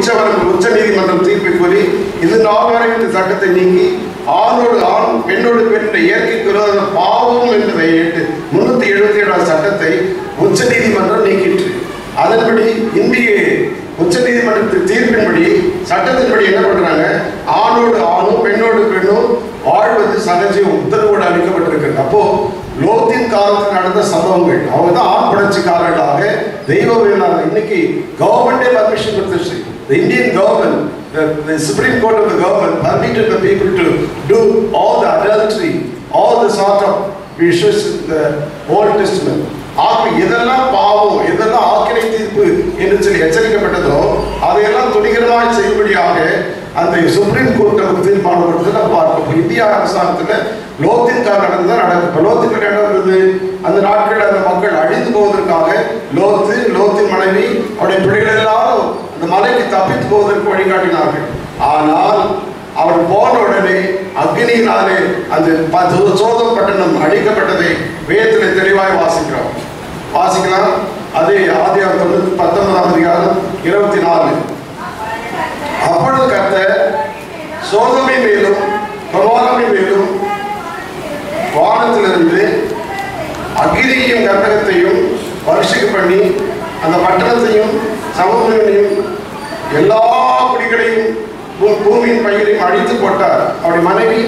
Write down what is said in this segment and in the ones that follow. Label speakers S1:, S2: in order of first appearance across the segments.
S1: உச்சவரம் உச்ச நீதிமன்றம் தீர்ப்பை கூறி இது நாள் வரை இந்த சட்டத்தை நீக்கி ஆணோடு ஆண் பெண்ணோடு பெண் என்ற இயற்கைக்கு விரோத பாவம் என்பதை எட்டு முன்னூத்தி எழுபத்தி ஏழாம் சட்டத்தை உச்ச நீதிமன்றம் நீக்கிற்று அதன்படி இந்திய உச்ச நீதிமன்றத்தின் தீர்ப்பின்படி சட்டத்தின்படி என்ன பண்றாங்க ஆணோடு ஆணும் பெண்ணோடு பெண்ணும் வாழ்வது சகஜம் உத்தரவோடு அளிக்கப்பட்டிருக்கிறது அப்போ லோத்தின் காலத்தில் நடந்த சம்பவங்கள் அவங்க தான் ஆண் புரட்சிக்காரர்களாக தெய்வ வேளாளர் இன்னைக்கு கவர்மெண்டே பர்மிஷன் கொடுத்துருச்சு The Indian government, the, the Supreme Court of the government permitted the people to do all the adultery, all the sort of wishes in the Old Testament. ஆக எதெல்லாம் பாவம் எதெல்லாம் ஆக்கினை தீர்ப்பு என்று சொல்லி எச்சரிக்கப்பட்டதோ அதையெல்லாம் துணிகரமாய் செய்யும்படியாக அந்த சுப்ரீம் கோர்ட் நமக்கு தீர்மானம் கொடுத்து நம்ம பார்ப்போம் இந்தியா அரசாங்கத்தில் லோத்தின்கார் நடந்தது நடக்கும் இப்போ லோத்தின் என்ன இருந்தது அந்த நாட்களில் அந்த மக்கள் அழிந்து போவதற்காக லோத்து லோத்தின் மனைவி அவருடைய பிள்ளைகள் எல்லாரும் அந்த மலைக்கு தப்பித்து போவதற்கு வழிகாட்டினார்கள் ஆனால் அவர் போன உடனே அக்னியினாலே அந்த ப- சோதம் பட்டணம் அழிக்கப்பட்டதை வேதத்தில் தெளிவாய் வாசிக்கிறோம் வாசிக்கலாம் அது ஆதி தொண்ணூத்தி பத்தொன்பதாம் அதிகாரம் இருபத்தி நாலு அப்பொழுது கர்த்தர் சோதமை மேலும் பிரபாகமை மேலும் வானத்திலிருந்து அகிரியும் கந்தகத்தையும் வருஷிக்க பண்ணி அந்த பட்டணத்தையும் சமுதிரனையும் எல்லா குடிகளையும் பூ- பூமியின் பயிரையும் அழித்து போட்டார் அவருடைய மனைவி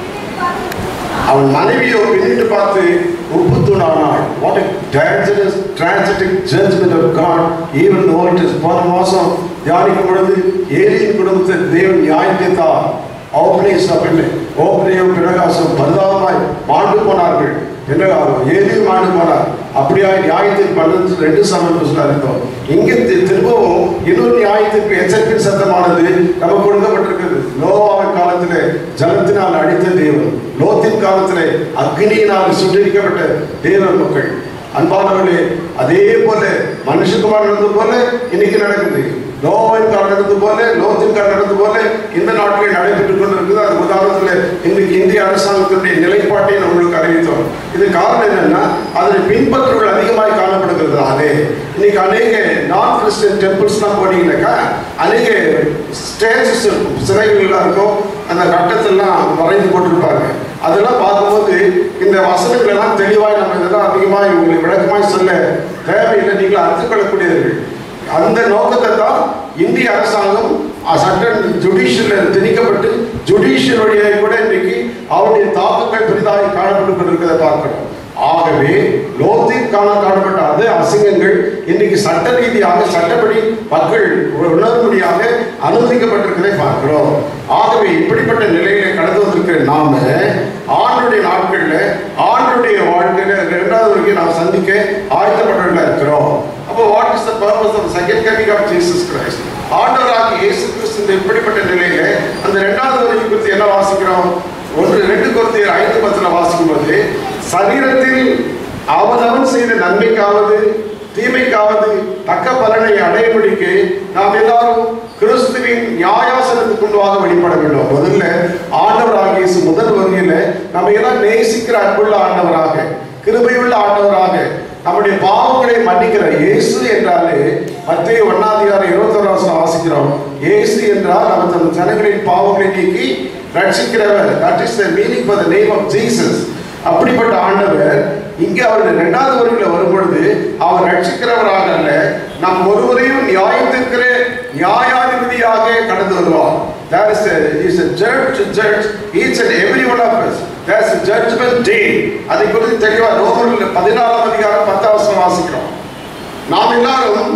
S1: அவன் மனைவியோ பின்னிட்டு பார்த்து உப்பு தூணானாள் what a dangerous tragic judgment of God even though it is போன மாசம் தியானிக்கும் பொழுது ஏலியின் குடும்பத்தை தேவன் நியாயம் தீர்த்தார் ஓப்பனேஸ் அப்படின்னு ஓப்பனையும் பிரகாசம் பரிதாபமாய் மாண்டு போனார்கள் என்ன ஏலியும் மாண்டு போனார் அப்படியாய் நியாயத்தில் பண்ணது ரெண்டு சமர்ப்பு அறிந்தோம் இங்க தி- திரும்பவும் இன்னொரு நியாயத்திற்கு எச்சரிப்பின் சத்தமானது நமக்கு கொடுக்கப்பட்டிருக்கிறது நோவாவின் காலத்திலே ஜலத்தினால் அடித்த தேவன் லோத்தின் காலத்திலே அக்னியினால் சுட்டரிக்கப்பட்ட தேவன் மக்கள் அன்பானவர்களே அதே போல மனுஷகுமார் நடந்தது போல இன்னைக்கு நடக்குது நோவின் காலம் நடந்தது போல லோத்தின் காலம் நடந்தது போல இந்த நாட்களில் நடைபெற்றுக் கொண்டிருக்குது அது உதாரணத்தில் இன்னைக்கு இந்திய அரசாங்கத்தினுடைய நிலைப்பாட்டை நம்மளுக்கு அறிவித்தோம் இது காரணம் என்னன்னா அதில் பின்பற்றுகள் அதிகமாய் காணப்படுகிறதுனாலே இன்னைக்கு அநேக நான் கிறிஸ்டியன் டெம்பிள்ஸ்லாம் போனீங்கன்னாக்கா அநேக ஸ்டேச்சஸ் இருக்கும் சிலைகள்லாம் இருக்கும் அந்த கட்டத்தெல்லாம் வரைந்து போட்டிருப்பாங்க அதெல்லாம் பார்க்கும்போது இந்த வசனங்கள் எல்லாம் தெளிவாய் நம்ம இதெல்லாம் அதிகமாக உங்களுக்கு விளக்கமாய் சொல்ல தேவையில்லை நீங்கள் அறிந்து கொள்ளக்கூடியவர்கள் அந்த நோக்கத்தை தான் இந்திய அரசாங்கம் அஹ், சட்ட ஜுடிஷியல் திணிக்கப்பட்டு ஜுடிஷியல் வழியாக கூட இன்றைக்கு அவருடைய தாக்கங்கள் பெரிதாக காணப்பட்டு கொண்டிருக்கிறதை பார்க்கிறோம் ஆகவே லோத்தில் காண காணப்பட்ட அதே அசிங்கங்கள் இன்னைக்கு சட்ட ரீதியாக சட்டப்படி மக்கள் உணர்வுடியாக அனுமதிக்கப்பட்டிருக்கிறதை பார்க்கிறோம் ஆகவே இப்படிப்பட்ட நிலையில கடந்து வந்திருக்கிற நாம ஆண்டுடைய நாட்கள்ல ஆண்டுடைய வாழ்க்கையில இரண்டாவது வரைக்கும் நாம் சந்திக்க ஆயத்தப்பட்டவர்களா இருக்கிறோம் அப்போ what is the purpose of second coming of Jesus Christ ஆண்டவராகிய இயேசு கிறிஸ்து இந்த இப்படிப்பட்ட நிலையில அந்த இரண்டாவது வரைக்கும் குறித்து என்ன வாசிக்கிறோம் ஒன்று ரெண்டு கொரிந்தியர் ஐந்து பத்துல வாசிக்கும் போது சரீரத்தில் அவனவன் செய்த நன்மைக்காவது தீமைக்காவது தக்க பலனை அடையபடிக்கு நாம் எல்லாரும் கிறிஸ்துவின் நியாயாசனத்துக்கு முன்பாக வெளிப்பட வேண்டும் முதல்ல ஆண்டவராகிய இயேசு முதல் வருகையில நம்ம எல்லாம் நேசிக்கிற அன்புள்ள ஆண்டவராக கிருபையுள்ள ஆண்டவராக நம்முடைய பாவங்களை மன்னிக்கிற இயேசு என்றாலே மத்திய ஒன்னாதிகாரம் இருபத்தோராம் வாசிக்கிறோம் இயேசு என்றால் அவர் தம் ஜனங்களின் பாவங்களை நீக்கி ரட்சிக்கிறவர் that is the meaning for the name of Jesus அப்படிப்பட்ட ஆண்டவர் இங்கே அவருடைய இரண்டாவது வருகையில் வரும்பொழுது அவர் ரட்சிக்கிறவராக அல்ல நம் ஒருவரையும் நியாயத்திற்கிற நியாயாதிபதியாக கடந்து வருவார் There is a, he is a judge to judge each and every one of us. There is a judgment day. அதை குறித்து தெளிவா ரோமரில் பதினாறாம் அதிகாரம் பத்தாம் வசனம் வாசிக்கிறோம் நாம் எல்லாரும்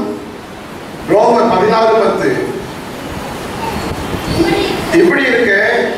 S1: ரோமர் பதினாறு பத்து இப்படி இருக்க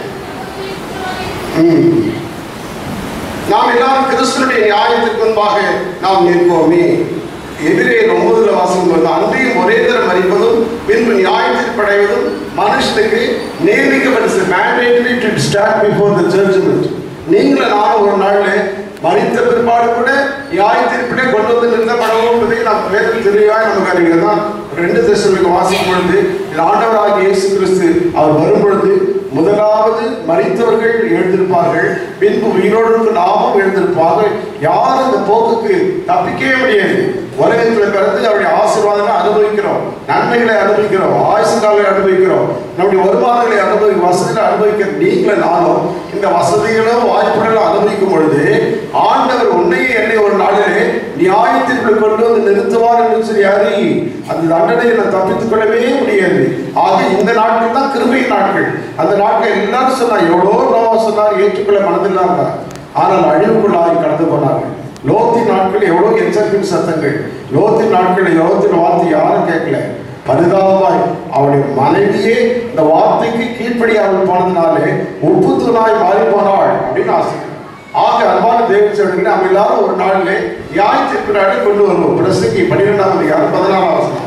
S1: ம், நாம் எல்லாரும் கிறிஸ்துவனுடைய நியாயத்திற்கு முன்பாக நாம் நிற்போமே எதிரே ஒன்பதுல வாசிக்கும் போது அன்றையும் ஒரே தரம் மறிப்பதும் பின்பு நியாயத்திற்கு அடைவதும் மனுஷனுக்கு நியமிக்கப்பட்ட mandatory to stand before the judgement நீங்களும் நானும் ஒரு நாள்ல மறித்த பிற்பாடு கூட நியாய தீர்ப்பிலே கொண்டு வந்து நிறுத்தப்படவும் என்பதை நாம் வேதத்தில் தெளிவாக நமக்கு அறிகிறது தான் ரெண்டு தேசங்களுக்கு வாசிக்கும் பொழுது இது ஆண்டவராகிய இயேசு கிறிஸ்து அவர் வரும் பொழுது முதலாவது மறித்தவர்கள் எழுந்திருப்பார்கள் பின்பு உயிரோடு நாமும் எழுந்திருப்பார்கள் யாரும் இந்த போக்குக்கு தப்பிக்கவே முடியாது உலகத்தில் பிறந்து அவருடைய ஆசீர்வாதங்களை அனுபவிக்கிறோம் நன்மைகளை அனுபவிக்கிறோம் ஆயுசு காலை அனுபவிக்கிறோம் நம்முடைய வருமானங்களை அனுபவி வசதிகளை அனுபவிக்கிற நீங்கள நாளும் இந்த வசதிகளும் வாய்ப்புகளும் அனுபவிக்கும் பொழுது ஆண்டவர் உன்னையும் என்னை ஒரு நாளிலே நியாயத்திற்குள் கொண்டு வந்து நிறுத்துவார் என்று சொல்லி அறி அந்த தண்டனையை நான் தப்பித்துக் கொள்ளவே முடியாது ஆக இந்த நாட்கள் தான் கிருபை நாட்கள் அந்த நாட்கள் எல்லாரும் சொன்னார் எவ்வளோ நோவா சொன்னார் ஏற்றுக்கொள்ள மனதில்லாம ஆனால் அழிவுக்குள்ளாய் கடந்து போனார்கள் லோத்தின் நாட்கள் எவ்வளோ எச்சரிப்பின் சத்தங்கள் லோத்தின் நாட்கள் லோத்தின் வார்த்தை யாரும் கேட்கல பரிதாபமாய் அவளுடைய மனைவியே இந்த வார்த்தைக்கு கீழ்ப்படியாமல் போனதுனாலே உப்பு தூணாய் மாறி போனாள் அப்படின்னு ஆசை ஆக அன்பான தேவன் சொல்லுங்க நம்ம எல்லாரும் ஒரு நாளிலே நியாயத்திற்கு நாடு கொண்டு வருவோம் பிரசங்கி பன்னிரெண்டாம் அதிகாரம் பதினாறாம் வசனம்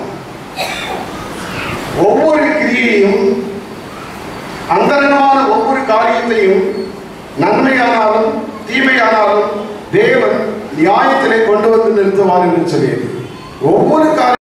S1: ஒவ்வொரு கிரியையும் அந்தரங்கமான ஒவ்வொரு காரியத்தையும் நன்மையானாலும் தீமையானாலும் தேவன் நியாயத்திலே கொண்டு வந்து நிறுத்துவார் என்று சொல்லியது ஒவ்வொரு காரியம்